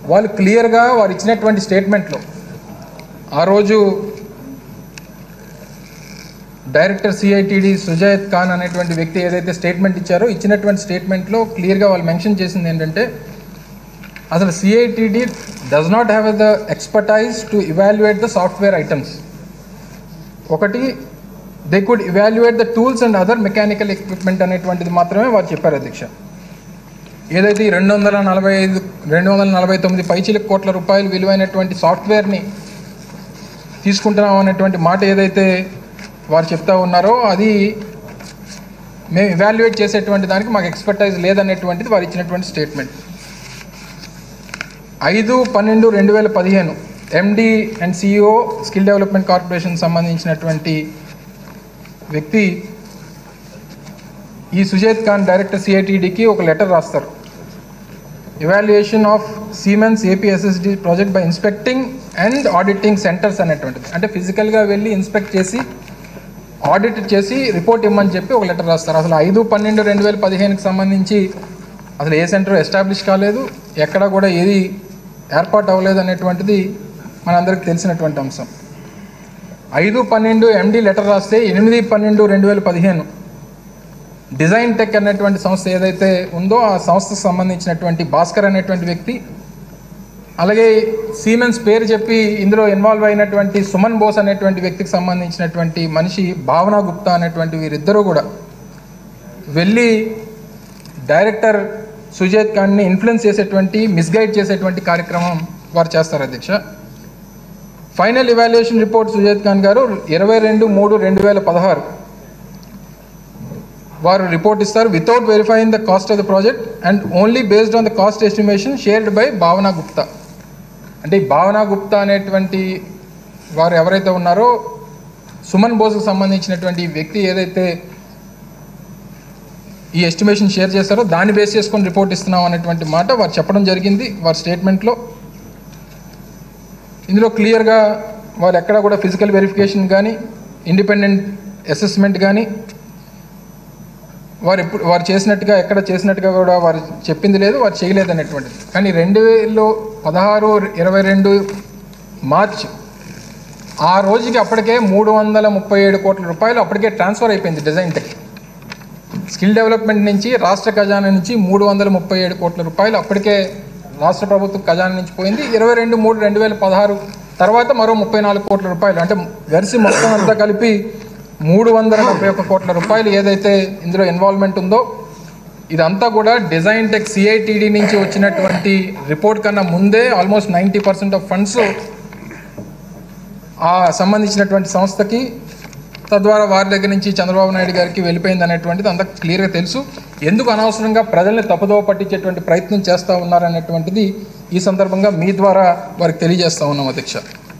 వాళ్ళు క్లియర్గా వారు ఇచ్చినటువంటి స్టేట్మెంట్లో ఆ రోజు డైరెక్టర్ సిఐటిడి సుజాయత్ ఖాన్ అనేటువంటి వ్యక్తి ఏదైతే స్టేట్మెంట్ ఇచ్చారో ఇచ్చినటువంటి స్టేట్మెంట్లో క్లియర్గా వాళ్ళు మెన్షన్ చేసింది ఏంటంటే అసలు CITD does not have the expertise to evaluate the software items ఒకటి they could evaluate the tools and other mechanical equipment అనేటువంటిది మాత్రమే వారు చెప్పారు అధ్యక్ష ఏదైతే ఈ రెండు వందల నలభై ఐదు రెండు వందల నలభై తొమ్మిది పైచిలకు కోట్ల రూపాయలు విలువైనటువంటి సాఫ్ట్వేర్ని తీసుకుంటున్నాం అనేటువంటి మాట ఏదైతే వారు చెప్తా ఉన్నారో అది మేము ఇవాల్యుయేట్ చేసేటువంటి దానికి మాకు ఎక్స్పర్టైజ్ లేదనేటువంటిది వారు ఇచ్చినటువంటి స్టేట్మెంట్ ఐదు పన్నెండు రెండు వేల పదిహేను MD and CEO skill development corporation సంబంధించినటువంటి వ్యక్తి ఈ సుజేత్ ఖాన్ డైరెక్టర్ సిఐటిడికి ఒక లెటర్ రాస్తారు evaluation of Siemens APSSD project by inspecting and auditing centres అనేటువంటిది అంటే ఫిజికల్గా వెళ్ళి ఇన్స్పెక్ట్ చేసి ఆడిట్ చేసి రిపోర్ట్ ఇమ్మని చెప్పి ఒక లెటర్ రాస్తారు అసలు ఐదు పన్నెండు రెండు వేల పదిహేనుకి సంబంధించి అసలు ఏ సెంటర్ ఎస్టాబ్లిష్ కాలేదు ఎక్కడ కూడా ఏది ఏర్పాటు అవ్వలేదు అనేటువంటిది మనందరికీ తెలిసినటువంటి అంశం ఐదు పన్నెండు ఎండి లెటర్ రాస్తే ఎనిమిది పన్నెండు రెండు వేల పదిహేను డిజైన్ టెక్ అనేటువంటి సంస్థ ఏదైతే ఉందో ఆ సంస్థకు సంబంధించినటువంటి భాస్కర్ అనేటువంటి వ్యక్తి అలాగే సీమెన్స్ పేరు చెప్పి ఇందులో ఇన్వాల్వ్ అయినటువంటి సుమన్ బోస్ అనేటువంటి వ్యక్తికి సంబంధించినటువంటి మనిషి భావన గుప్తా అనేటువంటి వీరిద్దరూ కూడా వెళ్ళి డైరెక్టర్ సుజేత్ ఖాన్ని ఇన్ఫ్లుయెన్స్ చేసేటువంటి మిస్గైడ్ చేసేటువంటి కార్యక్రమం వారు చేస్తారు అధ్యక్ష final evaluation report Sujeet Khan గారు ఇరవై రెండు మూడు రెండు వేల పదహారు వారు రిపోర్ట్ ఇస్తారు without verifying the cost of the project and only based on the cost estimation shared by Bhavna Gupta అంటే ఈ భావన గుప్తా అనేటువంటి వారు ఎవరైతే ఉన్నారో సుమన్ బోస్కు సంబంధించినటువంటి ఈ వ్యక్తి ఏదైతే ఈ ఎస్టిమేషన్ షేర్ చేశారో దాన్ని బేస్ చేసుకొని రిపోర్ట్ ఇస్తున్నాం అనేటువంటి మాట వారు చెప్పడం జరిగింది వారి స్టేట్మెంట్లో ఇందులో క్లియర్గా వారు ఎక్కడ కూడా ఫిజికల్ వెరిఫికేషన్ కానీ ఇండిపెండెంట్ అసెస్మెంట్ కానీ వారు ఎప్పుడు వారు చేసినట్టుగా ఎక్కడ చేసినట్టుగా కూడా వారు చెప్పింది లేదు వారు చేయలేదు అనేటువంటిది కానీ రెండు వేలలో పదహారు ఇరవై రెండు మార్చ్ ఆ రోజుకి అప్పటికే మూడు వందల ముప్పై ఏడు కోట్ల రూపాయలు అప్పటికే ట్రాన్స్ఫర్ అయిపోయింది డిజైన్ టెక్ స్కిల్ డెవలప్మెంట్ నుంచి రాష్ట్ర ఖజానా నుంచి మూడు వందల ముప్పై ఏడు కోట్ల రూపాయలు అప్పటికే రాష్ట్ర ప్రభుత్వం ఖజానా నుంచి పోయింది ఇరవై రెండు మూడు రెండు వేల పదహారు తర్వాత మరో ముప్పై నాలుగు కోట్ల రూపాయలు అంటే వెరసి మొత్తం అంతా కలిపి మూడు వందల డెబ్బై ఒక్క కోట్ల రూపాయలు ఏదైతే ఇందులో ఇన్వాల్వ్మెంట్ ఉందో ఇదంతా కూడా డిజైన్ టెక్ సిఐటిడి నుంచి వచ్చినటువంటి రిపోర్ట్ కన్నా ముందే almost ninety percent of funds ఆ సంబంధించినటువంటి సంస్థకి తద్వారా వారి దగ్గర నుంచి చంద్రబాబు నాయుడు గారికి వెళ్ళిపోయింది అనేటువంటిది అంత క్లియర్గా తెలుసు ఎందుకు అనవసరంగా ప్రజల్ని తప్పుదోవ పట్టించేటువంటి ప్రయత్నం చేస్తూ ఉన్నారనేటువంటిది ఈ సందర్భంగా మీ ద్వారా వారికి తెలియజేస్తా ఉన్నాం అధ్యక్ష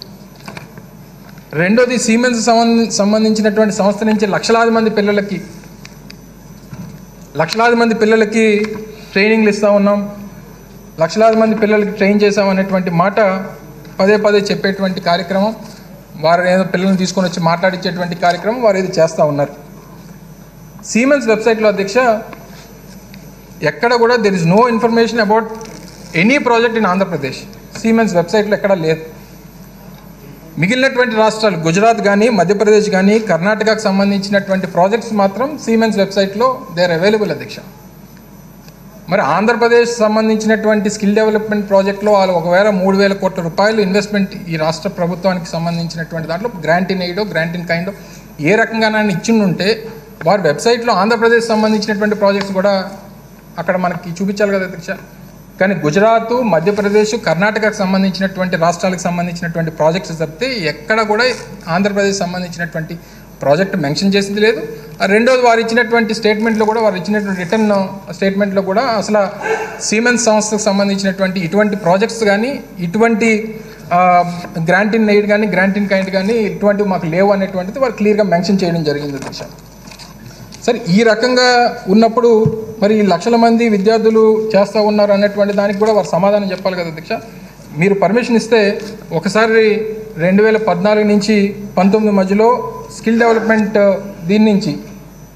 రెండోది సీమెన్స్ సంబంధ సంబంధించినటువంటి సంస్థ నుంచి లక్షలాది మంది పిల్లలకి లక్షలాది మంది పిల్లలకి ట్రైనింగ్లు ఇస్తూ ఉన్నాం లక్షలాది మంది పిల్లలకి ట్రైన్ చేసాం అనేటువంటి మాట పదే పదే చెప్పేటువంటి కార్యక్రమం వారు ఏదో పిల్లల్ని తీసుకొని వచ్చి మాట్లాడించేటువంటి కార్యక్రమం వారు ఏది చేస్తూ ఉన్నారు సీమెన్స్ వెబ్సైట్లో అధ్యక్ష ఎక్కడ కూడా there is no information about any project in Andhra Pradesh Siemens వెబ్సైట్లో ఎక్కడ లేదు మిగిలినటువంటి రాష్ట్రాలు గుజరాత్ కానీ మధ్యప్రదేశ్ కానీ కర్ణాటకకు సంబంధించినటువంటి ప్రాజెక్ట్స్ మాత్రం సీమెన్స్ వెబ్సైట్లో దే ఆర్ అవైలబుల్ అధ్యక్ష మరి ఆంధ్రప్రదేశ్ సంబంధించినటువంటి స్కిల్ డెవలప్మెంట్ ప్రాజెక్ట్లో వాళ్ళు ఒకవేళ మూడు వేల కోట్ల రూపాయలు ఇన్వెస్ట్మెంట్ ఈ రాష్ట్ర ప్రభుత్వానికి సంబంధించినటువంటి దాంట్లో గ్రాంట్ ఇన్ ఎయిడో గ్రాంట్ ఇన్ కైండో ఏ రకంగానైనా ఇచ్చిండుంటే వారి వెబ్సైట్లో ఆంధ్రప్రదేశ్ సంబంధించినటువంటి ప్రాజెక్ట్స్ కూడా అక్కడ మనకి చూపించాలి కదా అధ్యక్ష కానీ గుజరాత్ మధ్యప్రదేశ్ కర్ణాటకకు సంబంధించినటువంటి రాష్ట్రాలకు సంబంధించినటువంటి ప్రాజెక్ట్స్ తప్పితే ఎక్కడ కూడా ఆంధ్రప్రదేశ్ సంబంధించినటువంటి ప్రాజెక్ట్ మెన్షన్ చేసింది లేదు ఆ రెండోది వారు ఇచ్చినటువంటి స్టేట్మెంట్లో కూడా వారు ఇచ్చినటువంటి రిటర్న్ స్టేట్మెంట్లో కూడా అసలు సీమెన్స్ సంస్థకు సంబంధించినటువంటి ఇటువంటి ప్రాజెక్ట్స్ కానీ ఇటువంటి గ్రాంట్ ఇన్ ఎయిడ్ కానీ గ్రాంట్ ఇన్ కైండ్ కానీ ఇటువంటివి మాకు లేవు అనేటువంటిది వారు క్లియర్గా మెన్షన్ చేయడం జరిగింది అధ్యక్ష సరే ఈ రకంగా ఉన్నప్పుడు మరి ఈ లక్షల మంది విద్యార్థులు చేస్తూ ఉన్నారు అనేటువంటి దానికి కూడా వారు సమాధానం చెప్పాలి కదా అధ్యక్ష మీరు పర్మిషన్ ఇస్తే ఒకసారి రెండు వేల పద్నాలుగు నుంచి పంతొమ్మిది మధ్యలో స్కిల్ డెవలప్మెంట్ దీని నుంచి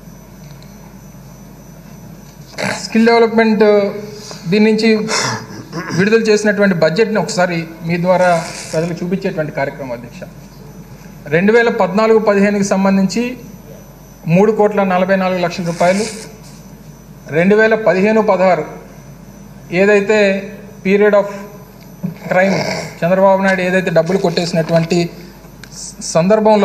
స్కిల్ డెవలప్మెంట్ దీని నుంచి విడుదల చేసినటువంటి బడ్జెట్ని ఒకసారి మీ ద్వారా ప్రజలకు చూపించేటువంటి కార్యక్రమం అధ్యక్ష రెండు వేల పద్నాలుగు పదిహేనుకి సంబంధించి మూడు కోట్ల నలభై నాలుగు లక్షల రూపాయలు రెండు వేల పదిహేను పదహారు ఏదైతే period of crime Chandrababu Naidu ఏదైతే డబ్బులు కొట్టేసినటువంటి స- సందర్భంలో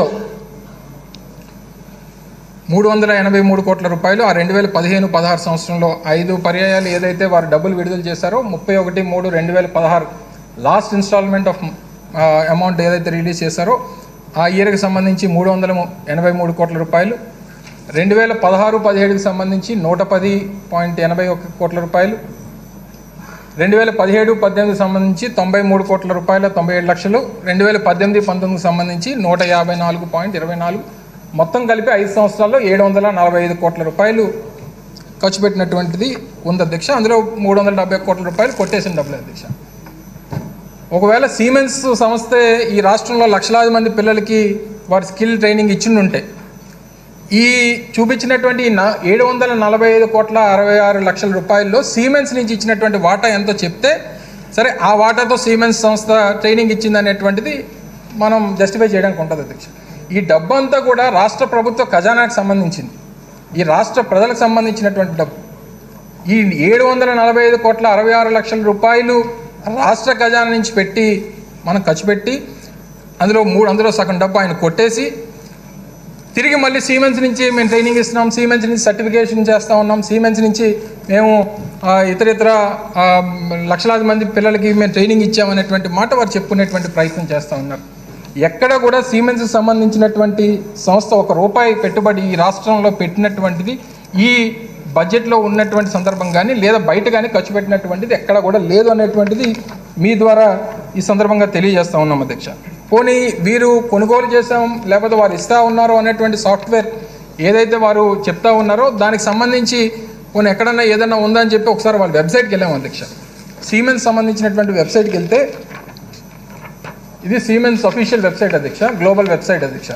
మూడు వందల ఎనభై మూడు కోట్ల రూపాయలు ఆ రెండు వేల పదిహేను పదహారు సంవత్సరంలో ఐదు పర్యాయాలు ఏదైతే వారు డబ్బులు విడుదల చేశారో ముప్పై ఒకటి మూడు రెండు వేల పదహారు లాస్ట్ ఇన్స్టాల్మెంట్ ఆఫ్ అమౌంట్ ఏదైతే రిలీజ్ చేశారో ఆ ఇయర్కి సంబంధించి మూడు వందల ము- ఎనభై మూడు కోట్ల రూపాయలు రెండు వేల పదహారు పదిహేడుకి సంబంధించి నూట పది పాయింట్ ఎనభై ఒక కోట్ల రూపాయలు రెండు వేల పదిహేడు పద్దెనిమిదికి సంబంధించి తొంభై మూడు కోట్ల రూపాయల తొంభై ఏడు లక్షలు రెండు వేల పద్దెనిమిది పంతొమ్మిదికి సంబంధించి నూట యాభై నాలుగు పాయింట్ ఇరవై నాలుగు మొత్తం కలిపి ఐదు సంవత్సరాల్లో ఏడు వందల నలభై ఐదు కోట్ల రూపాయలు ఖర్చు పెట్టినటువంటిది ఉంది అధ్యక్ష అందులో మూడు వందల డెబ్బై కోట్ల రూపాయలు కొట్టేసిన డబ్బులు అధ్యక్ష ఒకవేళ సీమెన్స్ సంస్థే ఈ రాష్ట్రంలో లక్షలాది మంది పిల్లలకి వారి స్కిల్ ట్రైనింగ్ ఇచ్చిండుంటే ఈ చూపించినటువంటి ఈ నా- ఏడు వందల నలభై ఐదు కోట్ల అరవై ఆరు లక్షల రూపాయల్లో సీమెన్స్ నుంచి ఇచ్చినటువంటి వాటా ఎంతో చెప్తే సరే ఆ వాటాతో సీమెన్స్ సంస్థ ట్రైనింగ్ ఇచ్చింది అనేటువంటిది మనం జస్టిఫై చేయడానికి ఉంటుంది అధ్యక్ష ఈ డబ్బు అంతా కూడా రాష్ట్ర ప్రభుత్వ ఖజానాకి సంబంధించింది ఈ రాష్ట్ర ప్రజలకు సంబంధించినటువంటి డబ్బు ఈ ఏడు వందల నలభై ఐదు కోట్ల అరవై ఆరు లక్షల రూపాయలు రాష్ట్ర ఖజానా నుంచి పెట్టి మనం ఖర్చు పెట్టి అందులో మూడు అందులో సగం డబ్బు ఆయన కొట్టేసి తిరిగి మళ్ళీ సీమెన్స్ నుంచి మేము ట్రైనింగ్ ఇస్తున్నాం సీమెన్స్ నుంచి సర్టిఫికేషన్ చేస్తూ ఉన్నాం సీమెన్స్ నుంచి మేము ఆ, ఇతర ఇతర ఆ, లక్షలాది మంది పిల్లలకి మేము ట్రైనింగ్ ఇచ్చామనేటువంటి మాట వారు చెప్పుకునేటువంటి ప్రయత్నం చేస్తూ ఉన్నారు ఎక్కడ కూడా సీమెన్స్కి సంబంధించినటువంటి సంస్థ ఒక రూపాయి పెట్టుబడి ఈ రాష్ట్రంలో పెట్టినటువంటిది ఈ బడ్జెట్లో ఉన్నటువంటి సందర్భం కానీ లేదా బయట కానీ ఖర్చు పెట్టినటువంటిది ఎక్కడ కూడా లేదు అనేటువంటిది మీ ద్వారా ఈ సందర్భంగా తెలియజేస్తా ఉన్నాం అధ్యక్ష పోనీ వీరు కొనుగోలు చేసాం లేకపోతే వారు ఇస్తా ఉన్నారు అనేటువంటి సాఫ్ట్వేర్ ఏదైతే వారు చెప్తా ఉన్నారో దానికి సంబంధించి పోనీ ఎక్కడన్నా ఏదన్నా ఉందా అని చెప్పి ఒకసారి వాళ్ళ వెబ్సైట్కి వెళ్ళాము అధ్యక్ష సీమెన్స్ సంబంధించినటువంటి వెబ్సైట్కి వెళ్తే ఇది సీమెన్స్ అఫీషియల్ వెబ్సైట్ అధ్యక్ష గ్లోబల్ వెబ్సైట్ అధ్యక్ష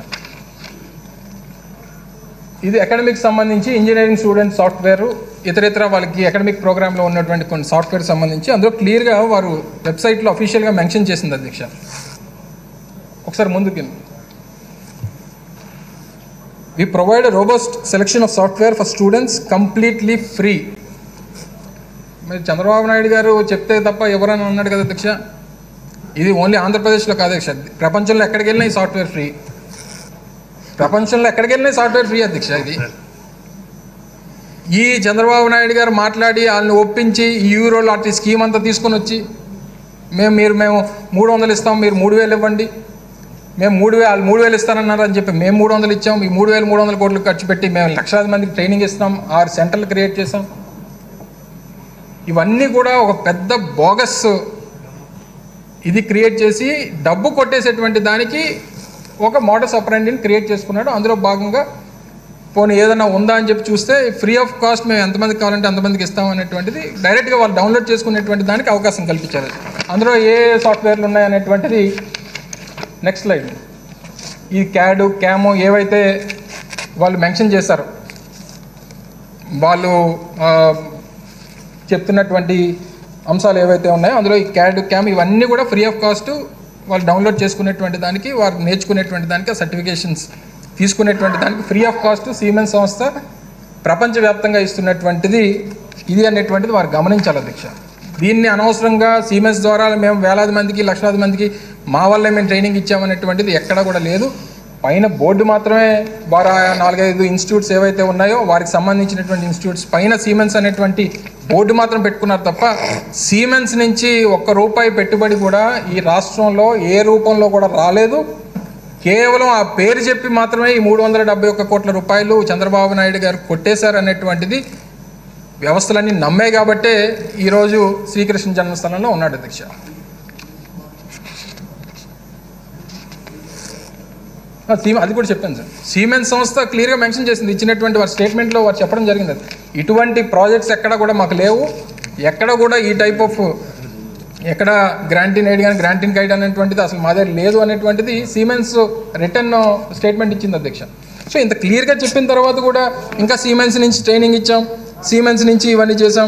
ఇది అకాడమిక్ సంబంధించి ఇంజనీరింగ్ స్టూడెంట్ సాఫ్ట్వేర్ ఇతర ఇతర వాళ్ళకి అకాడమిక్ ప్రోగ్రాంలో ఉన్నటువంటి కొన్ని సాఫ్ట్వేర్ సంబంధించి అందులో క్లియర్గా వారు వెబ్సైట్లో అఫీషియల్గా మెన్షన్ చేసింది అధ్యక్ష ఒకసారి ముందుకి we provide robust selection of software for students completely free మరి చంద్రబాబు నాయుడు గారు చెప్తే తప్ప ఎవరైనా అన్నాడు కదా అధ్యక్ష ఇది ఓన్లీ ఆంధ్రప్రదేశ్లో కాదు అధ్యక్ష ప్రపంచంలో ఎక్కడికి వెళ్ళినా ఈ సాఫ్ట్వేర్ ఫ్రీ ప్రపంచంలో ఎక్కడికి వెళ్ళినా సాఫ్ట్వేర్ ఫ్రీ అధ్యక్ష ఇది ఈ చంద్రబాబు నాయుడు గారు మాట్లాడి వాళ్ళని ఒప్పించి ఈ యూరో లాంటి స్కీమ్ అంతా తీసుకొని వచ్చి మేము మీరు మేము మూడు వందలు ఇస్తాం మీరు మూడు వేలు ఇవ్వండి మేము మూడు వేలు వాళ్ళు మూడు వేలు ఇస్తారన్నారు అని చెప్పి మేము మూడు వందలు ఇచ్చాం ఈ మూడు వేలు మూడు వందల కోట్లు ఖర్చు పెట్టి మేము లక్షలాది మందికి ట్రైనింగ్ ఇస్తాం ఆరు సెంటర్లు క్రియేట్ చేసాం ఇవన్నీ కూడా ఒక పెద్ద బోగస్ ఇది క్రియేట్ చేసి డబ్బు కొట్టేసేటువంటి దానికి ఒక మోడస్ అపరెండిని క్రియేట్ చేసుకున్నాడు అందులో భాగంగా పోనీ ఏదైనా ఉందా అని చెప్పి చూస్తే ఫ్రీ ఆఫ్ కాస్ట్ మేము ఎంతమందికి కావాలంటే అంతమందికి ఇస్తాం అనేటువంటిది డైరెక్ట్గా వాళ్ళు డౌన్లోడ్ చేసుకునేటువంటి దానికి అవకాశం కల్పించారు అందులో ఏ సాఫ్ట్వేర్లు ఉన్నాయనేటువంటిది నెక్స్ట్ స్లైడ్ ఈ క్యాడ్ క్యామో ఏవైతే వాళ్ళు మెన్షన్ చేశారో వాళ్ళు ఆ, చెప్తున్నటువంటి అంశాలు ఏవైతే ఉన్నాయో అందులో ఈ క్యాడ్ క్యామ్ ఇవన్నీ కూడా ఫ్రీ ఆఫ్ కాస్ట్ వాళ్ళు డౌన్లోడ్ చేసుకునేటువంటి దానికి వారు నేర్చుకునేటువంటి దానికి సర్టిఫికేషన్స్ తీసుకునేటువంటి దానికి ఫ్రీ ఆఫ్ కాస్ట్ సీమెన్స్ సంస్థ ప్రపంచవ్యాప్తంగా ఇస్తున్నటువంటిది ఇది అనేటువంటిది వారు గమనించాలి అధ్యక్ష దీన్ని అనవసరంగా సీమెన్స్ ద్వారా మేము వేలాది మందికి లక్షలాది మందికి మా వల్లే మేము ట్రైనింగ్ ఇచ్చామనేటువంటిది ఎక్కడా కూడా లేదు పైన బోర్డు మాత్రమే వారు ఆ నాలుగైదు ఇన్స్టిట్యూట్స్ ఏవైతే ఉన్నాయో వారికి సంబంధించినటువంటి ఇన్స్టిట్యూట్స్ పైన సీమెన్స్ అనేటువంటి బోర్డు మాత్రం పెట్టుకున్నారు తప్ప సీమెన్స్ నుంచి ఒక్క రూపాయి పెట్టుబడి కూడా ఈ రాష్ట్రంలో ఏ రూపంలో కూడా రాలేదు కేవలం ఆ పేరు చెప్పి మాత్రమే ఈ మూడు వందల డెబ్బై ఒక్క కోట్ల రూపాయలు చంద్రబాబు నాయుడు గారు కొట్టేశారు అనేటువంటిది వ్యవస్థలన్నీ నమ్మే కాబట్టే ఈరోజు శ్రీకృష్ణ జన్మస్థలంలో ఉన్నాడు అధ్యక్ష ఆ, సీమ అది కూడా చెప్పాను సార్ సీమెన్స్ సంస్థ క్లియర్గా మెన్షన్ చేసింది ఇచ్చినటువంటి వారి స్టేట్మెంట్లో వారు చెప్పడం జరిగింది అది ఇటువంటి ప్రాజెక్ట్స్ ఎక్కడ కూడా మాకు లేవు ఎక్కడ కూడా ఈ టైప్ ఆఫ్ ఎక్కడ గ్రాంటీన్ ఎయిడ్ కానీ గ్రాంటీన్ గైడ్ అనేటువంటిది అసలు మా దగ్గర లేదు అనేటువంటిది సీమెన్స్ రిటర్న్ స్టేట్మెంట్ ఇచ్చింది అధ్యక్ష సో ఇంత క్లియర్గా చెప్పిన తర్వాత కూడా ఇంకా సీమెన్స్ నుంచి ట్రైనింగ్ ఇచ్చాం సీమెన్స్ నుంచి ఇవన్నీ చేసాం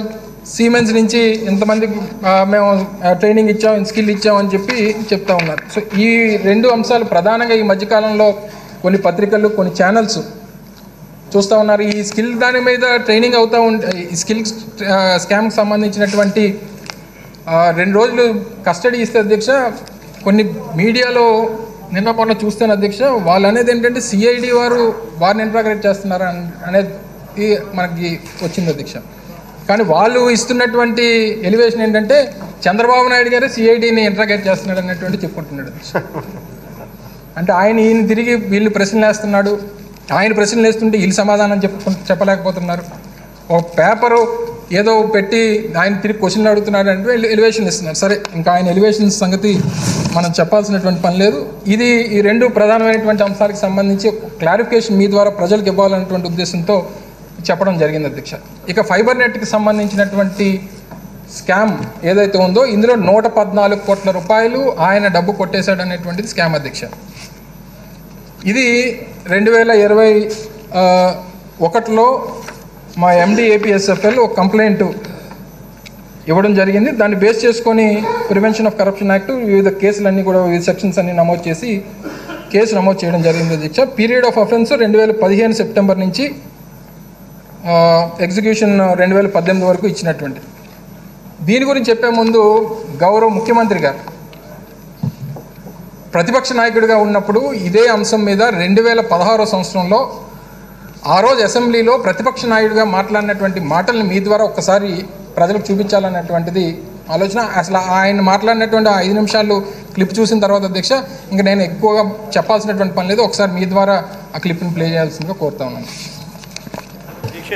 సీమెన్స్ నుంచి ఎంతమందికి ఆ, మేము ఆ, ట్రైనింగ్ ఇచ్చాం స్కిల్ ఇచ్చాం అని చెప్పి చెప్తా ఉన్నారు సో ఈ రెండు అంశాలు ప్రధానంగా ఈ మధ్యకాలంలో కొన్ని పత్రికలు కొన్ని ఛానల్స్ చూస్తూ ఉన్నారు ఈ స్కిల్ దాని మీద ట్రైనింగ్ అవుతూ ఉంటే ఈ స్కిల్ స్కామ్కి సంబంధించినటువంటి ఆ, రెండు రోజులు కస్టడీ ఇస్తే అధ్యక్ష కొన్ని మీడియాలో నిన్న మొన్న చూస్తున్న అధ్యక్ష వాళ్ళు అనేది ఏంటంటే సిఐడి వారు వారిని ఇంట్రాగ్రేట్ చేస్తున్నారు అన్- అనేది మనకి వచ్చింది అధ్యక్ష కానీ వాళ్ళు ఇస్తున్నటువంటి ఎలివేషన్ ఏంటంటే చంద్రబాబు నాయుడు గారే సిఐడిని ఇంట్రాగేట్ చేస్తున్నాడు అన్నటువంటి చెప్పుకుంటున్నాడు అధ్యక్ష అంటే ఆయన ఈయన తిరిగి వీళ్ళు ప్రశ్నలు వేస్తున్నాడు ఆయన ప్రశ్నలు వేస్తుంటే వీళ్ళు సమాధానం చెప్ప చెప్పలేకపోతున్నారు ఒక పేపరు ఏదో పెట్టి ఆయన తిరిగి క్వశ్చన్లు అడుగుతున్నాడు అంటే వీళ్ళు ఎలివేషన్ ఇస్తున్నారు సరే ఇంకా ఆయన ఎలివేషన్ సంగతి మనం చెప్పాల్సినటువంటి పని లేదు ఇది ఈ రెండు ప్రధానమైనటువంటి అంశాలకు సంబంధించి క్లారిఫికేషన్ మీ ద్వారా ప్రజలకు ఇవ్వాలన్నటువంటి ఉద్దేశంతో చెప్పడం జరిగింది అధ్యక్ష ఇక ఫైబర్ నెట్కి సంబంధించినటువంటి స్కామ్ ఏదైతే ఉందో ఇందులో నూట పద్నాలుగు కోట్ల రూపాయలు ఆయన డబ్బు కొట్టేశాడు అనేటువంటిది స్కామ్ అధ్యక్ష ఇది రెండు వేల ఇరవై ఆ, ఒకటిలో మా ఎండి ఏపీఎస్ఎఫ్ఎల్ ఒక కంప్లైంట్ ఇవ్వడం జరిగింది దాన్ని బేస్ చేసుకొని ప్రివెన్షన్ ఆఫ్ కరప్షన్ యాక్ట్ వివిధ కేసులన్నీ కూడా వివిధ సెక్షన్స్ అన్ని నమోదు చేసి కేసు నమోదు చేయడం జరిగింది అధ్యక్ష పీరియడ్ ఆఫ్ అఫెన్స్ రెండు వేల పదిహేను సెప్టెంబర్ నుంచి ఎగ్జిక్యూషన్ రెండు వేల పద్దెనిమిది వరకు ఇచ్చినటువంటి దీని గురించి చెప్పే ముందు గౌరవ ముఖ్యమంత్రి గారు ప్రతిపక్ష నాయకుడిగా ఉన్నప్పుడు ఇదే అంశం మీద రెండు వేల పదహారో సంవత్సరంలో ఆ రోజు అసెంబ్లీలో ప్రతిపక్ష నాయకుడిగా మాట్లాడినటువంటి మాటల్ని మీ ద్వారా ఒక్కసారి ప్రజలకు చూపించాలన్నటువంటిది ఆలోచన అసలు ఆయన మాట్లాడినటువంటి ఆ ఐదు నిమిషాలు క్లిప్ చూసిన తర్వాత అధ్యక్ష ఇంకా నేను ఎక్కువగా చెప్పాల్సినటువంటి పని లేదు ఒకసారి మీ ద్వారా ఆ క్లిప్ని ప్లే చేయాల్సిందిగా కోరుతా ఉన్నాను దీక్ష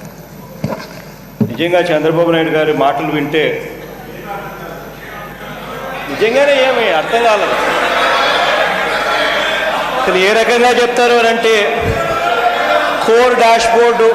నిజంగా చంద్రబాబు నాయుడు గారి మాటలు వింటే నిజంగానే ఏమి అర్థం కాలేదు అసలు ఏ రకంగా చెప్తారు అని అంటే కోర్ డాష్ బోర్డు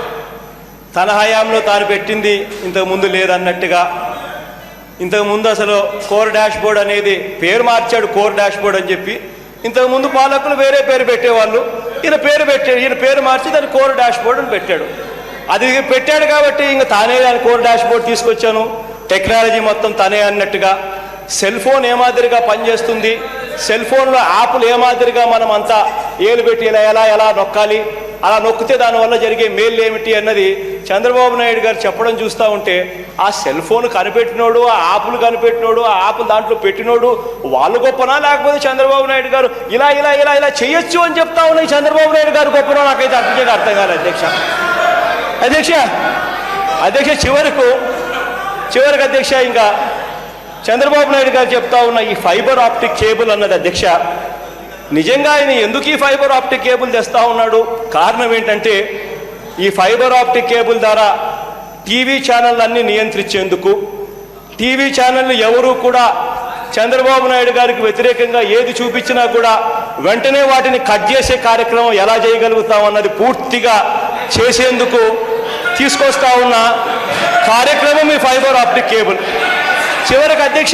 తన హయాంలో తాను పెట్టింది ఇంతకు ముందు లేదన్నట్టుగా ఇంతకు ముందు అసలు కోర్ డాష్ బోర్డ్ అనేది పేరు మార్చాడు కోర్ డాష్ బోర్డ్ అని చెప్పి ఇంతకు ముందు పాలకులు వేరే పేరు పెట్టేవాళ్ళు ఈయన పేరు పెట్టాడు ఈయన పేరు మార్చి దాన్ని కోర్ డాష్ బోర్డ్ అని పెట్టాడు అది పెట్టాడు కాబట్టి ఇంకా తానే దాని కోర్ డాష్ బోర్డ్ తీసుకొచ్చాను టెక్నాలజీ మొత్తం తనే అన్నట్టుగా సెల్ ఫోన్ ఏ మాదిరిగా పనిచేస్తుంది సెల్ ఫోన్లో యాప్లు ఏ మాదిరిగా మనం అంతా ఏలు పెట్టి ఇలా ఎలా ఎలా నొక్కాలి అలా నొక్కితే దానివల్ల జరిగే మేలు ఏమిటి అన్నది చంద్రబాబు నాయుడు గారు చెప్పడం చూస్తూ ఉంటే ఆ సెల్ ఫోన్ కనిపెట్టినోడు ఆ యాప్లు కనిపెట్టినోడు ఆ యాప్లు దాంట్లో పెట్టినోడు వాళ్ళు గొప్పనా లేకపోతే చంద్రబాబు నాయుడు గారు ఇలా ఇలా ఇలా ఇలా చేయొచ్చు అని చెప్తా ఉన్నాయి చంద్రబాబు నాయుడు గారు గొప్పనో నాకైతే అర్థం అర్థం కాలేదు అధ్యక్ష అధ్యక్ష అధ్యక్ష చివరకు చివరికి అధ్యక్ష ఇంకా చంద్రబాబు నాయుడు గారు చెప్తా ఉన్న ఈ ఫైబర్ ఆప్టిక్ కేబుల్ అన్నది అధ్యక్ష నిజంగా ఆయన ఎందుకు ఈ ఫైబర్ ఆప్టిక్ కేబుల్ తెస్తా ఉన్నాడు కారణం ఏంటంటే ఈ ఫైబర్ ఆప్టిక్ కేబుల్ ద్వారా టీవీ ఛానళ్ళన్నీ నియంత్రించేందుకు టీవీ ఛానళ్ళు ఎవరు కూడా చంద్రబాబు నాయుడు గారికి వ్యతిరేకంగా ఏది చూపించినా కూడా వెంటనే వాటిని కట్ చేసే కార్యక్రమం ఎలా చేయగలుగుతాం అన్నది పూర్తిగా చేసేందుకు తీసుకొస్తా ఉన్న కార్యక్రమం ఈ ఫైబర్ ఆప్టిక్ కేబుల్ చివరికి అధ్యక్ష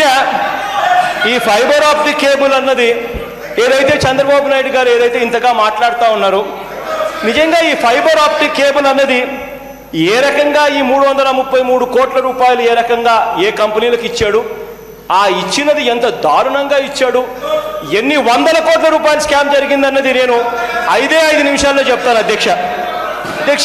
ఈ ఫైబర్ ఆప్టిక్ కేబుల్ అన్నది ఏదైతే చంద్రబాబు నాయుడు గారు ఏదైతే ఇంతగా మాట్లాడుతూ ఉన్నారో నిజంగా ఈ ఫైబర్ ఆప్టిక్ కేబుల్ అన్నది ఏ రకంగా ఈ మూడు వందల ముప్పై మూడు కోట్ల రూపాయలు ఏ రకంగా ఏ కంపెనీలకు ఇచ్చాడు ఆ ఇచ్చినది ఎంత దారుణంగా ఇచ్చాడు ఎన్ని వందల కోట్ల రూపాయలు స్కామ్ జరిగిందన్నది నేను ఐదే ఐదు నిమిషాల్లో చెప్తాను అధ్యక్ష అధ్యక్ష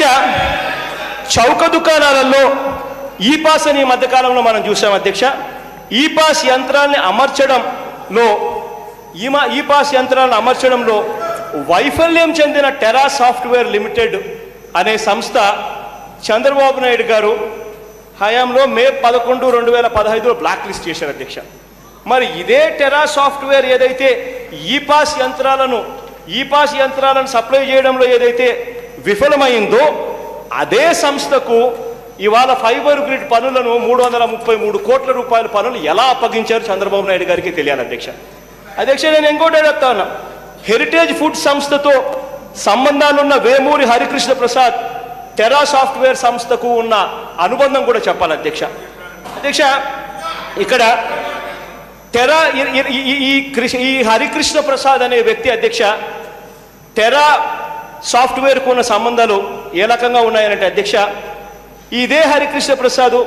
చౌక దుకాణాలలో ఈ పాస్ అని ఈ మధ్యకాలంలో మనం చూసాం అధ్యక్ష ఈ పాస్ యంత్రాన్ని అమర్చడంలో ఈ మా ఈ పాస్ యంత్రాలను అమర్చడంలో వైఫల్యం చెందిన టెరా సాఫ్ట్వేర్ లిమిటెడ్ అనే సంస్థ చంద్రబాబు నాయుడు గారు హయాంలో మే పదకొండు రెండు వేల పదహైదులో బ్లాక్ లిస్ట్ చేశారు అధ్యక్ష మరి ఇదే టెరా సాఫ్ట్వేర్ ఏదైతే ఈ పాస్ యంత్రాలను ఈ పాస్ యంత్రాలను సప్లై చేయడంలో ఏదైతే విఫలమైందో అదే సంస్థకు ఇవాళ ఫైబర్ గ్రిడ్ పనులను మూడు వందల ముప్పై మూడు కోట్ల రూపాయల పనులు ఎలా అప్పగించారు చంద్రబాబు నాయుడు గారికి తెలియాలి అధ్యక్ష అధ్యక్ష నేను ఇంకోటి చెప్తా ఉన్నా హెరిటేజ్ ఫుడ్ సంస్థతో సంబంధాలున్న వేమూరి హరికృష్ణ ప్రసాద్ టెరా సాఫ్ట్వేర్ సంస్థకు ఉన్న అనుబంధం కూడా చెప్పాలి అధ్యక్ష అధ్యక్ష ఇక్కడ టెరా ఈ- ఈ- ఈ- ఈ కృష్ణ ఈ హరికృష్ణ ప్రసాద్ అనే వ్యక్తి అధ్యక్ష టెరా సాఫ్ట్వేర్కు ఉన్న సంబంధాలు ఏ రకంగా ఉన్నాయనంటే అధ్యక్ష ఇదే హరికృష్ణ ప్రసాద్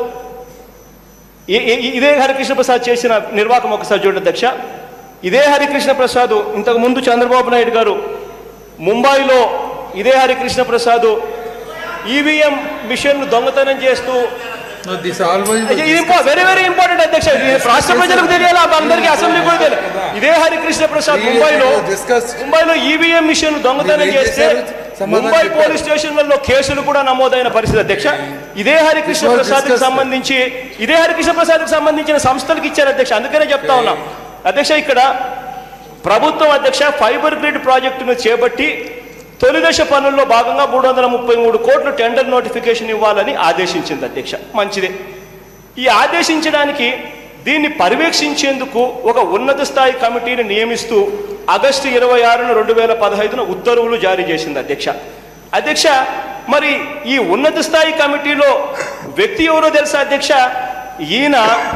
ఈ- ఈ- ఇదే హరికృష్ణ ప్రసాద్ చేసిన నిర్వాహకం ఒకసారి చూడండి అధ్యక్ష ఇదే హరికృష్ణ ప్రసాద్ ఇంతకు ముందు చంద్రబాబు నాయుడు గారు ముంబైలో ఇదే హరికృష్ణ ప్రసాద్ ఈవీఎం మిషన్ దొంగతనం చేస్తూ No, this always ఇది వెరీ వెరీ ఇంపార్టెంట్ అధ్యక్ష ఇది రాష్ట్ర ప్రజలకు తెలియాలి అందరికీ అసెంబ్లీ కూడా తెలియాలి ఇదే హరికృష్ణ ప్రసాద్ ముంబైలో discussed. ముంబైలో ఈవీఎం మిషన్ దొంగతనం మీరు ఏం చేస్తే చేశారు? సమాధానం ముంబై చెప్పారు. పోలీస్ స్టేషన్లలో కేసులు కూడా నమోదైన పరిస్థితి అధ్యక్ష ఇదే Harikrishna It was Prasad discussed. సంబంధించి ఇదే హరికృష్ణ ప్రసాద్ సంబంధించిన సంస్థలకు ఇచ్చారు అధ్యక్ష అందుకనే చెప్తా ఉన్నాం అధ్యక్ష ఇక్కడ ప్రభుత్వం అధ్యక్ష ఫైబర్ గ్రిడ్ ప్రాజెక్టును చేపట్టి తొలి దశ పనుల్లో భాగంగా మూడు వందల ముప్పై మూడు కోట్లు టెండర్ నోటిఫికేషన్ ఇవ్వాలని ఆదేశించింది అధ్యక్ష మంచిదే ఈ ఆదేశించడానికి దీన్ని పర్యవేక్షించేందుకు ఒక ఉన్నత స్థాయి కమిటీని నియమిస్తూ ఆగస్టు ఇరవై ఆరున రెండు వేల పదహైదున ఉత్తర్వులు జారీ చేసింది అధ్యక్ష అధ్యక్ష మరి ఈ ఉన్నత స్థాయి కమిటీలో వ్యక్తి ఎవరో తెలుసా అధ్యక్ష ఈయన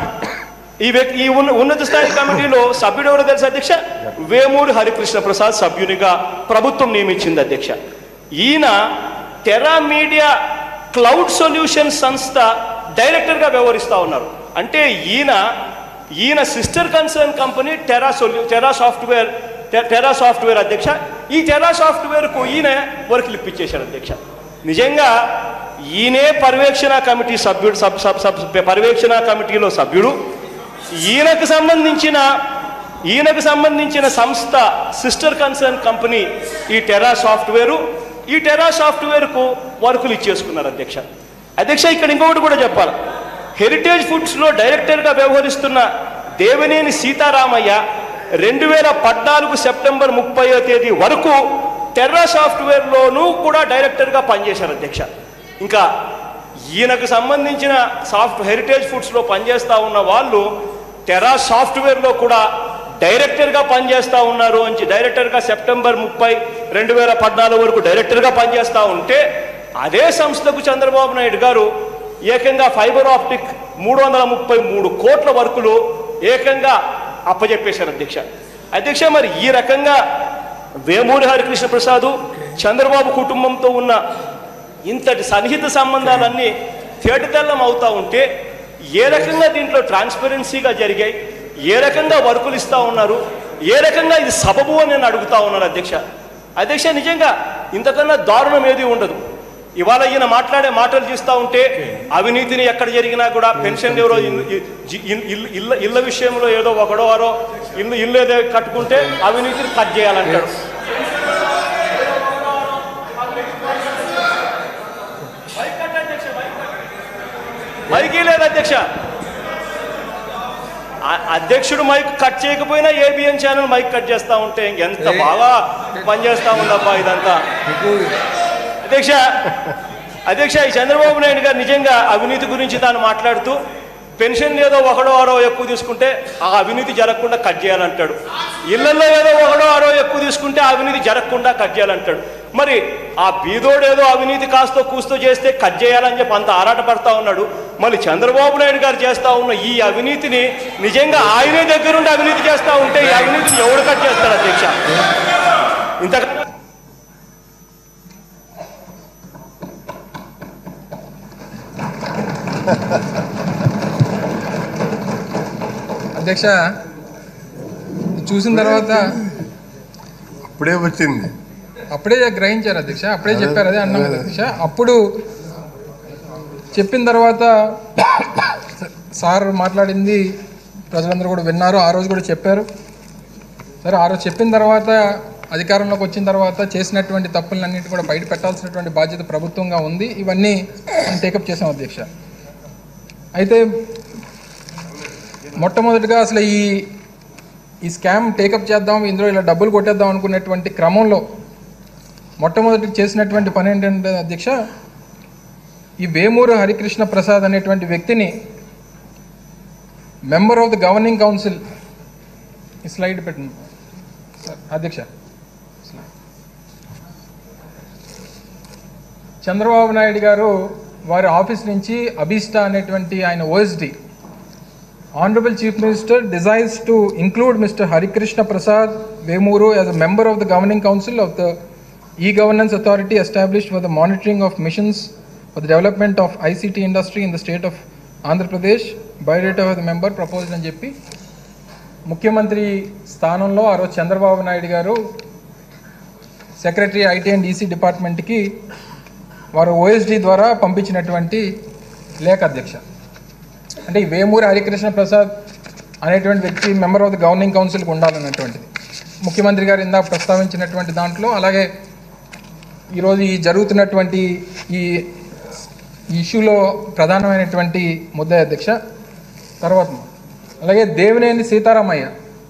ఈ వ్యక్తి ఈ ఉన్న ఉన్నత స్థాయి కమిటీలో సభ్యుడు ఎవరో తెలుసా అధ్యక్ష వేమూరి హరికృష్ణ ప్రసాద్ సభ్యునిగా ప్రభుత్వం నియమించింది అధ్యక్ష ఈయన టెరా మీడియా క్లౌడ్ సొల్యూషన్ సంస్థ డైరెక్టర్గా వ్యవహరిస్తూ ఉన్నారు అంటే ఈయన ఈయన సిస్టర్ కన్సర్న్ కంపెనీ టెరా సొల్యూ టెరా సాఫ్ట్వేర్ టె- టెరా సాఫ్ట్వేర్ అధ్యక్ష ఈ టెరా సాఫ్ట్వేర్కు ఈయన వర్కులు ఇప్పించేశాడు అధ్యక్ష నిజంగా ఈయనే పర్యవేక్షణ కమిటీ సభ్యుడు సబ్ సబ్ సబ్ పర్యవేక్షణ కమిటీలో సభ్యుడు ఈయనకు సంబంధించిన ఈయనకు సంబంధించిన సంస్థ సిస్టర్ కన్సర్న్ కంపెనీ ఈ టెరా సాఫ్ట్వేరు ఈ టెరా సాఫ్ట్వేర్కు వర్కులు ఇచ్చేసుకున్నారు అధ్యక్ష అధ్యక్ష ఇక్కడ ఇంకొకటి కూడా చెప్పాలి హెరిటేజ్ ఫుడ్స్లో డైరెక్టర్గా వ్యవహరిస్తున్న దేవినేని సీతారామయ్య రెండు వేల పద్నాలుగు సెప్టెంబర్ ముప్పైవ తేదీ వరకు టెర్రా సాఫ్ట్వేర్లోనూ కూడా డైరెక్టర్గా పనిచేశారు అధ్యక్ష ఇంకా ఈయనకు సంబంధించిన సాఫ్ట్ హెరిటేజ్ ఫుడ్స్లో పనిచేస్తూ ఉన్న వాళ్ళు టెరా సాఫ్ట్వేర్లో కూడా డైరెక్టర్గా పనిచేస్తూ ఉన్నారు అని డైరెక్టర్గా సెప్టెంబర్ ముప్పై రెండు వేల పద్నాలుగు వరకు డైరెక్టర్గా పనిచేస్తూ ఉంటే అదే సంస్థకు చంద్రబాబు నాయుడు గారు ఏకంగా ఫైబర్ ఆప్టిక్ మూడు వందల ముప్పై మూడు కోట్ల వర్కులు ఏకంగా అప్పజెప్పేశారు అధ్యక్ష అధ్యక్ష మరి ఈ రకంగా వేమూరి హరికృష్ణ ప్రసాద్ చంద్రబాబు కుటుంబంతో ఉన్న ఇంతటి సన్నిహిత సంబంధాలన్నీ తేటతెల్లం అవుతా ఉంటే ఏ రకంగా దీంట్లో ట్రాన్స్పరెన్సీగా జరిగాయి ఏ రకంగా వర్కులు ఇస్తా ఉన్నారు ఏ రకంగా ఇది సబబు అని నేను అడుగుతా ఉన్నాను అధ్యక్ష అధ్యక్ష నిజంగా ఇంతకన్నా దారుణం ఏది ఉండదు ఇవాళ ఈయన మాట్లాడే మాటలు చూస్తూ ఉంటే అవినీతిని ఎక్కడ జరిగినా కూడా పెన్షన్ ఎవరో ఇల్లు- ఇ- ఇల్లు- ఇల్లు- ఇళ్ళ ఇళ్ళ విషయంలో ఏదో ఒకడో వారో ఇల్లు ఇల్లు ఏదో కట్టుకుంటే అవినీతిని కట్ చేయాలంటాడు మైకి లేదు అధ్యక్ష ఆ- అధ్యక్షుడు మైక్ కట్ చేయకపోయినా ఏబిఎన్ ఛానల్ మైక్ కట్ చేస్తా ఉంటే ఎంత బాగా పనిచేస్తా ఉందబ్బా ఇదంతా అధ్యక్ష అధ్యక్ష ఈ చంద్రబాబు నాయుడు గారు నిజంగా అవినీతి గురించి తాను మాట్లాడుతూ పెన్షన్ ఏదో ఒకడో ఆరో ఎక్కువ తీసుకుంటే ఆ అవినీతి జరగకుండా కట్ చేయాలంటాడు ఇళ్లలో ఏదో ఒకడో ఆరో ఎక్కువ తీసుకుంటే ఆ అవినీతి జరగకుండా కట్ చేయాలంటాడు మరి ఆ బీదోడు ఏదో అవినీతి కాస్తో కూస్తో చేస్తే కట్ చేయాలని చెప్పి అంత ఆరాట పడతా ఉన్నాడు మళ్ళీ చంద్రబాబు నాయుడు గారు చేస్తా ఉన్న ఈ అవినీతిని నిజంగా ఆయనే దగ్గరుండి అవినీతి చేస్తా ఉంటే ఈ అవినీతిని ఎవడు కట్ చేస్తాడు అధ్యక్ష ఇంత అధ్యక్ష చూసిన తర్వాత అప్పుడే వచ్చింది అప్పుడే గ్రహించారు అధ్యక్ష అప్పుడే చెప్పారు అదే అన్నాం కదా అధ్యక్ష అప్పుడు చెప్పిన తర్వాత సార్ మాట్లాడింది ప్రజలందరూ కూడా విన్నారు ఆ రోజు కూడా చెప్పారు సరే ఆ రోజు చెప్పిన తర్వాత అధికారంలోకి వచ్చిన తర్వాత చేసినటువంటి తప్పులన్నింటి కూడా బయట పెట్టాల్సినటువంటి బాధ్యత ప్రభుత్వంగా ఉంది ఇవన్నీ మనం టేకప్ చేసాం అధ్యక్ష అయితే మొట్టమొదటిగా అసలు ఈ ఈ స్కామ్ టేకప్ చేద్దాం ఇందులో ఇలా డబ్బులు కొట్టేద్దాం అనుకునేటువంటి క్రమంలో మొట్టమొదటి చేసినటువంటి పని ఏంటంటే అధ్యక్ష ఈ వేమూరు హరికృష్ణ ప్రసాద్ అనేటువంటి వ్యక్తిని member of the governing council ఈ స్లైడ్ పెట్టండి సార్, అధ్యక్ష చంద్రబాబు నాయుడు గారు వారి ఆఫీస్ నుంచి అభిష్ట అనేటువంటి ఆయన OSD Honorable Chief Minister desires to include Mr. Harikrishna Prasad Vemuru as a member of the Governing Council of the E-Governance Authority established for the monitoring of missions for the development of ICT industry in the state of Andhra Pradesh biodata of the member proposed అని చెప్పి ముఖ్యమంత్రి స్థానంలో ఆ రోజు చంద్రబాబు నాయుడు గారు secretary IT and EC డిపార్ట్మెంట్కి వారు OSD ద్వారా పంపించినటువంటి లేఖ అధ్యక్ష అంటే ఈ వేమూరి హరికృష్ణ ప్రసాద్ అనేటువంటి వ్యక్తి మెంబర్ ఆఫ్ ద గవర్నింగ్ కౌన్సిల్కి ఉండాలన్నటువంటిది ముఖ్యమంత్రి గారు ఇందాక ప్రస్తావించినటువంటి దాంట్లో అలాగే ఈరోజు ఈ జరుగుతున్నటువంటి ఈ ఈ ఇష్యూలో ప్రధానమైనటువంటి ముద్ద అధ్యక్ష తర్వాత అలాగే దేవినేని సీతారామయ్య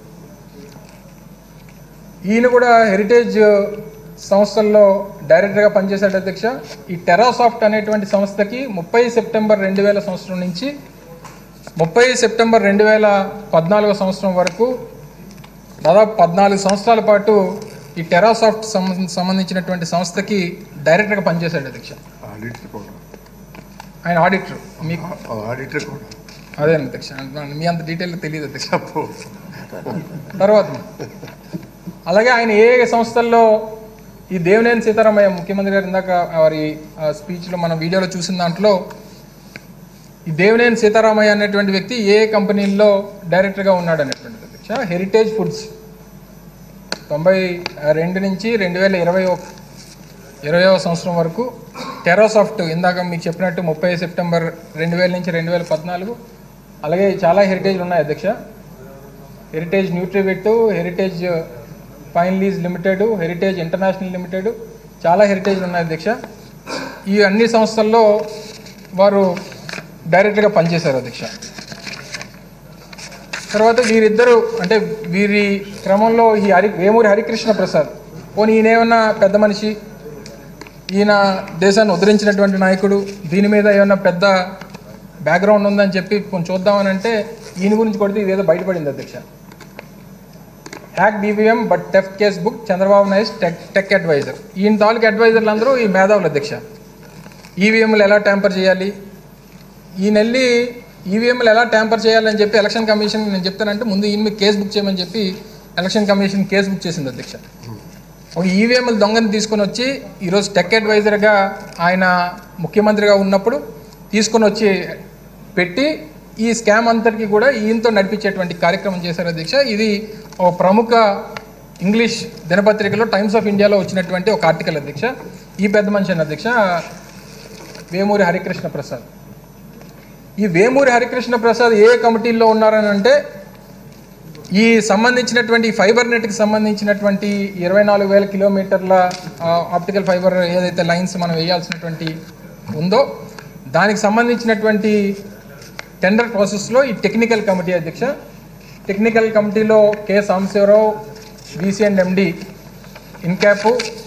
ఈయన కూడా హెరిటేజ్ సంస్థల్లో డైరెక్టర్గా పనిచేశాడు అధ్యక్ష ఈ టెరాసాఫ్ట్ అనేటువంటి సంస్థకి ముప్పై సెప్టెంబర్ రెండు వేల సంవత్సరం నుంచి ముప్పై సెప్టెంబర్ రెండు వేల పద్నాలుగో సంవత్సరం వరకు దాదాపు పద్నాలుగు సంవత్సరాల పాటు ఈ టెరాసాఫ్ట్ సంబంధ సంబంధించినటువంటి సంస్థకి డైరెక్టర్గా పనిచేశాడు అధ్యక్ష ఆడిటర్ కూడా ఆయన ఆడిటర్ మీకు ఆ ఆడిటర్ కూడా అదే అధ్యక్ష మీ అంత డీటెయిల్ తెలియదు అధ్యక్ష చెప్పు తర్వాత అలాగే ఆయన ఏ ఏ సంస్థల్లో ఈ దేవినేని సీతారామయ్య ముఖ్యమంత్రి గారు ఇందాక వారి స్పీచ్లో మన వీడియోలో చూసిన దాంట్లో ఈ దేవినేని సీతారామయ్య అనేటువంటి వ్యక్తి ఏ ఏ కంపెనీల్లో డైరెక్టర్గా ఉన్నాడు అనేటువంటిది అధ్యక్ష హెరిటేజ్ ఫుడ్స్ తొంభై రెండు నుంచి రెండు వేల ఇరవై ఒక ఇరవైవ సంవత్సరం వరకు టెరాసాఫ్ట్ ఇందాక మీకు చెప్పినట్టు ముప్పై సెప్టెంబర్ రెండు వేల నుంచి రెండు వేల పద్నాలుగు అలాగే చాలా హెరిటేజ్లు ఉన్నాయి అధ్యక్ష Heritage Nutrivet Heritage Finlease limited Heritage international limited చాలా హెరిటేజ్లు ఉన్నాయి అధ్యక్ష ఈ అన్ని సంస్థల్లో వారు డైరెక్ట్గా పనిచేశారు అధ్యక్ష తర్వాత వీరిద్దరు అంటే వీరి క్రమంలో ఈ హరి వేమూరి హరికృష్ణ ప్రసాద్ పోనీ ఈయన ఏమన్నా పెద్ద మనిషి ఈయన దేశాన్ని ఉద్ధరించినటువంటి నాయకుడు దీని మీద ఏమన్నా పెద్ద బ్యాక్గ్రౌండ్ ఉందని చెప్పి కొంచెం చూద్దామని అంటే ఈయన గురించి కొడితే ఇదేదో బయటపడింది అధ్యక్ష హ్యాక్ డివిఎం బట్ టెఫ్ case book Chandrababu Naidu tech tech adviser ఈయన తాలూకు అడ్వైజర్లు అందరూ ఈ మేధావులు అధ్యక్ష ఈవీఎంలు ఎలా ట్యాంపర్ చేయాలి ఈయన వెళ్ళి ఈవీఎంలు ఎలా ట్యాంపర్ చేయాలని చెప్పి ఎలక్షన్ కమిషన్ నేను చెప్తానంటే ముందు ఈయన మీద కేసు బుక్ చేయమని చెప్పి ఎలక్షన్ కమిషన్ కేసు బుక్ చేసింది అధ్యక్ష ఒక ఈవీఎంలు దొంగని తీసుకొని వచ్చి ఈరోజు టెక్ అడ్వైజర్గా ఆయన ముఖ్యమంత్రిగా ఉన్నప్పుడు తీసుకొని వచ్చి పెట్టి ఈ స్కామ్ అంతటికి కూడా ఈయనతో నడిపించేటువంటి కార్యక్రమం చేశారు అధ్యక్ష ఇది ఒక ప్రముఖ ఇంగ్లీష్ దినపత్రికలో టైమ్స్ ఆఫ్ ఇండియాలో వచ్చినటువంటి ఒక ఆర్టికల్ అధ్యక్ష ఈ పెద్ద మనిషి అని అధ్యక్ష వేమూరి హరికృష్ణ ప్రసాద్ ఈ వేమూరి హరికృష్ణ ప్రసాద్ ఏ కమిటీల్లో ఉన్నారని అంటే ఈ సంబంధించినటువంటి ఈ ఫైబర్ నెట్కి సంబంధించినటువంటి ఇరవై నాలుగు వేల కిలోమీటర్ల ఆ, ఆప్టికల్ ఫైబర్ ఏదైతే లైన్స్ మనం వేయాల్సినటువంటి ఉందో దానికి సంబంధించినటువంటి టెండర్ ప్రాసెస్లో ఈ టెక్నికల్ కమిటీ అధ్యక్ష టెక్నికల్ కమిటీలో K Sambasiva Rao VC and MD ఇన్క్యాప్